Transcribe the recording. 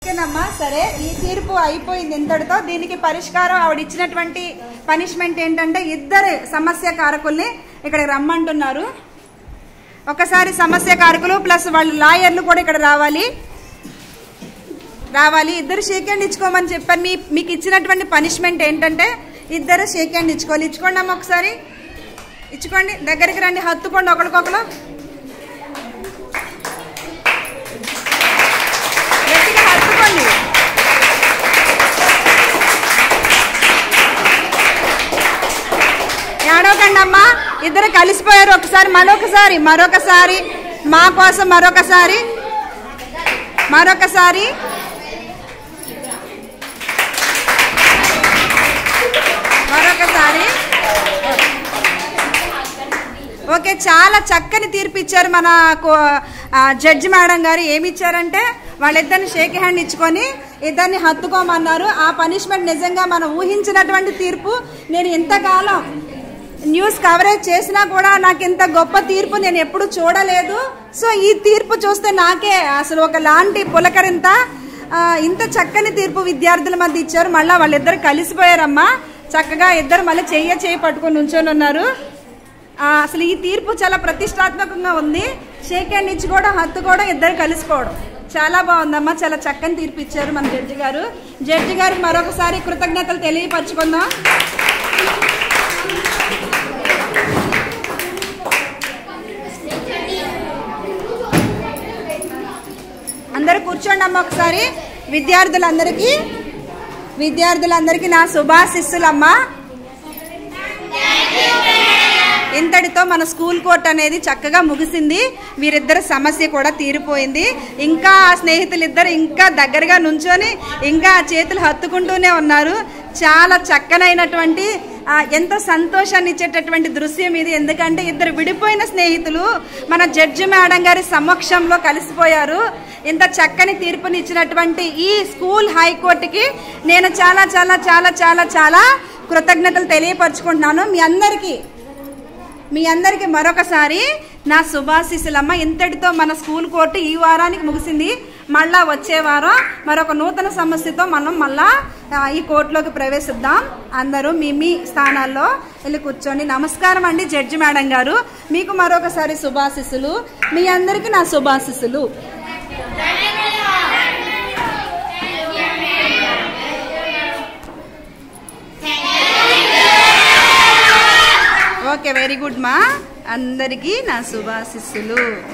ఓకేనమ్మా సరే ఈ తీర్పు అయిపోయింది ఇంతటితో దీనికి పరిష్కారం ఆవిడ ఇచ్చినటువంటి పనిష్మెంట్ ఏంటంటే ఇద్దరు సమస్య కారకుల్ని ఇక్కడికి రమ్మంటున్నారు ఒకసారి సమస్య కారకులు ప్లస్ వాళ్ళు లాయర్లు కూడా ఇక్కడ రావాలి రావాలి ఇద్దరు షేక్ హ్యాండ్ ఇచ్చుకోమని చెప్పాను మీ మీకు ఇచ్చినటువంటి పనిష్మెంట్ ఏంటంటే ఇద్దరు షేక్ హ్యాండ్ ఇచ్చుకోవాలి ఇచ్చుకోండి అమ్మ ఒకసారి ఇచ్చుకోండి దగ్గరికి రండి హత్తుకోండి ఒకరికొకరు గట్టిగా హత్తుకోండి ఏడవకండి అమ్మా ఇద్దరు కలిసిపోయారు ఒకసారి మరొకసారి మరొకసారి మా కోసం మరొకసారి మరొకసారి మరొకసారి ఓకే చాలా చక్కని తీర్పు ఇచ్చారు మన కో- ఆ, జడ్జి మేడం గారు ఏమి ఇచ్చారంటే వాళ్ళిద్దరిని షేక్ హ్యాండ్ ఇచ్చుకొని ఇద్దరిని హత్తుకోమన్నారు ఆ పనిష్మెంట్ నిజంగా మనం ఊహించినటువంటి తీర్పు నేను ఇంతకాలం న్యూస్ కవరేజ్ చేసినా కూడా నాకు ఇంత గొప్ప తీర్పు నేను ఎప్పుడు చూడలేదు సో ఈ తీర్పు చూస్తే నాకే అసలు ఒక లాంటి పులకరింత ఆ, ఇంత చక్కని తీర్పు విద్యార్థుల మధ్య ఇచ్చారు మళ్ళీ వాళ్ళిద్దరు కలిసిపోయారమ్మా చక్కగా ఇద్దరు మళ్ళీ చెయ్య చేయి పట్టుకొని నుంచొని ఉన్నారు ఆ, అసలు ఈ తీర్పు చాలా ప్రతిష్టాత్మకంగా ఉంది షేక్ హ్యాండ్ ఇచ్చి కూడా హత్తు కూడా ఇద్దరు కలిసిపోవడం చాలా బాగుందమ్మా చాలా చక్కని తీర్పు ఇచ్చారు మన జడ్జి గారు జడ్జి గారికి మరొకసారి కృతజ్ఞతలు తెలియపరచుకుందాం అందరూ కూర్చోండి అమ్మ ఒకసారి విద్యార్థులందరికీ విద్యార్థులందరికీ నా శుభాశిస్సులమ్మా ఇంతటితో మన స్కూల్ కోర్ట్ అనేది చక్కగా ముగిసింది వీరిద్దరి సమస్య కూడా తీరిపోయింది ఇంకా ఆ స్నేహితులిద్దరు ఇంకా దగ్గరగా నుంచొని ఇంకా ఆ చేతులు హత్తుకుంటూనే ఉన్నారు చాలా చక్కనైనటువంటి ఆ, ఎంతో సంతోషాన్ని ఇచ్చేటటువంటి దృశ్యం ఇది ఎందుకంటే ఇద్దరు విడిపోయిన స్నేహితులు మన జడ్జి మేడం గారి సమక్షంలో కలిసిపోయారు ఇంత చక్కని తీర్పునిచ్చినటువంటి ఈ స్కూల్ హైకోర్టుకి నేను చాలా చాలా చాలా చాలా చాలా కృతజ్ఞతలు తెలియపరచుకుంటున్నాను మీ అందరికీ మీ అందరికీ మరొకసారి నా శుభాశీస్సులమ్మ ఇంతటితో మన స్కూల్ కోర్టు ఈ వారానికి ముగిసింది మళ్ళా వచ్చే వారం మరొక నూతన సమస్యతో మనం మళ్ళా ఆ, ఈ కోర్టులోకి ప్రవేశిద్దాం అందరూ మీ మీ స్థానాల్లో వెళ్ళి కూర్చోండి నమస్కారం అండి జడ్జి మేడం గారు మీకు మరొకసారి శుభాశీస్సులు మీ అందరికీ నా శుభాశీస్సులు ఓకే వెరీ గుడ్ మా అందరికీ నా శుభాశిస్సులు